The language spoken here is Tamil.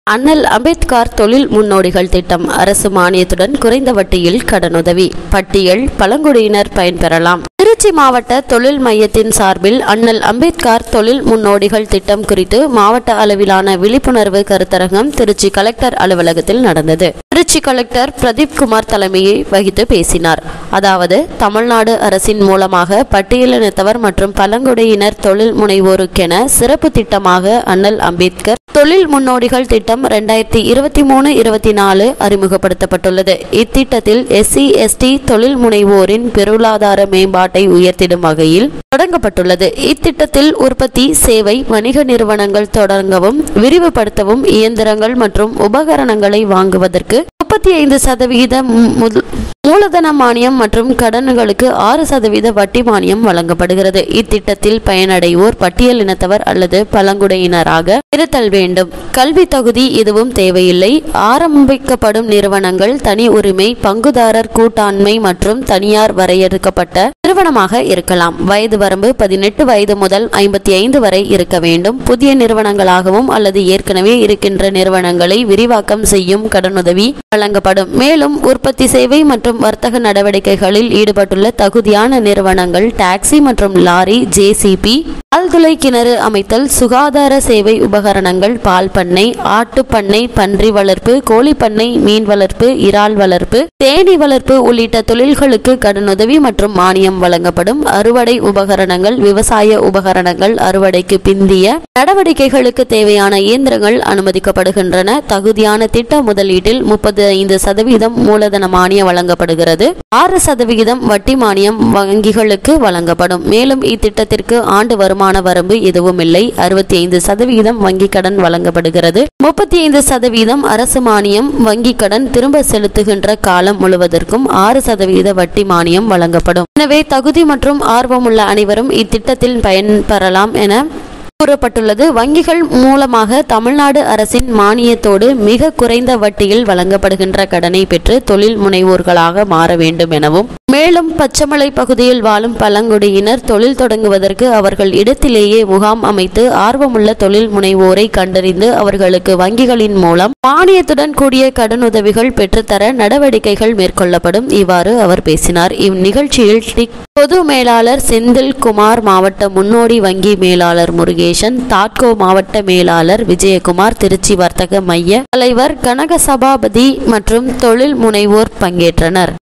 அண்ணல் அம்பேத்கர் தொழில் முன்னோடிகள் திட்டம் அரசு மானியத்துடன் குறைந்த வட்டியில் கடனுதவி பட்டியல் பழங்குடியினர் பயன்பெறலாம் திருச்சி மாவட்ட தொழில் மையத்தின் சார்பில் அண்ணல் அம்பேத்கர் தொழில் முன்னோடிகள் திட்டம் குறித்து மாவட்ட அளவிலான விழிப்புணர்வு கருத்தரங்கம் திருச்சி கலெக்டர் அலுவலகத்தில் நடந்தது திருச்சி கலெக்டர் பிரதீப் குமார் தலைமையை வகித்து பேசினார் அதாவது தமிழ்நாடு அரசின் மூலமாக பட்டியலினத்தவர் மற்றும் பழங்குடியினர் தொழில் முனைவோருக்கென சிறப்பு திட்டமாக அண்ணல் அம்பேத்கர் தொழில் முன்னோடிகள் திட்டம் ரெண்டாயிரத்தி இருபத்தி மூணு இருபத்தி நாலு அறிமுகப்படுத்தப்பட்டுள்ளது இத்திட்டத்தில் எஸ்சி எஸ்டி தொழில் முனைவோரின் பொருளாதார மேம்பாட்டை உயர்த்திடும் வகையில் தொடங்கப்பட்டுள்ளது இத்திட்டத்தில் உற்பத்தி சேவை வணிக நிறுவனங்கள் தொடங்கவும் விரிவுபடுத்தவும் இயந்திரங்கள் மற்றும் உபகரணங்களை வாங்குவதற்கு முப்பத்தி ஐந்து சதவிகித மு- மூலதன மானியம் மற்றும் கடன்களுக்கு ஆறு சதவீத வட்டி மானியம் வழங்கப்படுகிறது இத்திட்டத்தில் பயனடைவோர் பட்டியலினத்தவர் அல்லது பழங்குடியினராக இருத்தல் வேண்டும் கல்வி தகுதி எதுவும் தேவையில்லை ஆரம்பிக்கப்படும் நிறுவனங்கள் தனி உரிமை பங்குதாரர் கூட்டாண்மை மற்றும் தனியார் வரையறுக்கப்பட்ட நிறுவனமாக இருக்கலாம் வயது வரம்பு பதினெட்டு வயது முதல் ஐம்பத்தி ஐந்து வரை இருக்க வேண்டும் புதிய நிறுவனங்களாகவும் அல்லது ஏற்கனவே இருக்கின்ற நிறுவனங்களை விரிவாக்கம் செய்யும் கடனுதவி வழங்கப்படும் மேலும் உற்பத்தி சேவை மற்றும் வர்த்தக நடவடிக்கைகளில் ஈடுபட்டுள்ள தகுதியான நிறுவனங்கள் டாக்ஸி மற்றும் லாரி ஜேசிபி ஆழ்துளை கிணறு அமைத்தல் சுகாதார சேவை உபகரணங்கள் பால் பண்ணை ஆட்டுப் பண்ணை பன்றி வளர்ப்பு கோழி பண்ணை மீன் வளர்ப்பு இறால் வளர்ப்பு தேனீ வளர்ப்பு உள்ளிட்ட தொழில்களுக்கு கடனுதவி மற்றும் மானியம் வழங்கப்படும் அறுவடை உபகரணங்கள் விவசாய உபகரணங்கள் அறுவடைக்கு பிந்திய நடவடிக்கைகளுக்கு தேவையான இயந்திரங்கள் அனுமதிக்கப்படுகின்றன தகுதியான திட்ட முதலீட்டில் முப்பது ஐந்து சதவீதம் மூலதன மானியம் வழங்கப்படுகிறது ஆறு சதவிகிதம் வட்டி மானியம் வங்கிகளுக்கு வழங்கப்படும் மேலும் இத்திட்டத்திற்கு ஆண்டு வருமான வரம்பு எதுவும் இல்லை அறுபத்தி ஐந்து சதவிகிதம் வங்கி கடன் வழங்கப்படுகிறது முப்பத்தி ஐந்து சதவீதம் அரசு மானியம் வங்கி கடன் திரும்ப செலுத்துகின்ற காலம் முழுவதற்கும் ஆறு சதவீத வட்டி மானியம் வழங்கப்படும் எனவே தகுதி மற்றும் ஆர்வமுள்ள அனைவரும் இத்திட்டத்தில் பயன்பெறலாம் என கூறப்பட்டுள்ளது வங்கிகள் மூலமாக தமிழ்நாடு அரசின் மானியத்தோடு மிக குறைந்த வட்டியில் வழங்கப்படுகின்ற கடனை பெற்று தொழில் முனைவோர்களாக மாற வேண்டும் எனவும் மேலும் பச்சைமலை பகுதியில் வாழும் பழங்குடியினர் தொழில் தொடங்குவதற்கு அவர்கள் இடத்திலேயே முகாம் அமைத்து ஆர்வமுள்ள தொழில் முனைவோரை கண்டறிந்து அவர்களுக்கு வங்கிகளின் மூலம் மானியத்துடன் கூடிய கடனுதவிகள் பெற்றுத்தர நடவடிக்கைகள் மேற்கொள்ளப்படும் இவ்வாறு அவர் பேசினார் இந்நிகழ்ச்சியில் டிக் பொது மேலாளர் செந்தில் குமார் மாவட்ட முன்னோடி வங்கி மேலாளர் முருகேசன் தாட்கோ மாவட்ட மேலாளர் விஜயகுமார் திருச்சி வர்த்தக மைய தலைவர் கனக சபாபதி மற்றும் தொழில் முனைவோர் பங்கேற்றனர்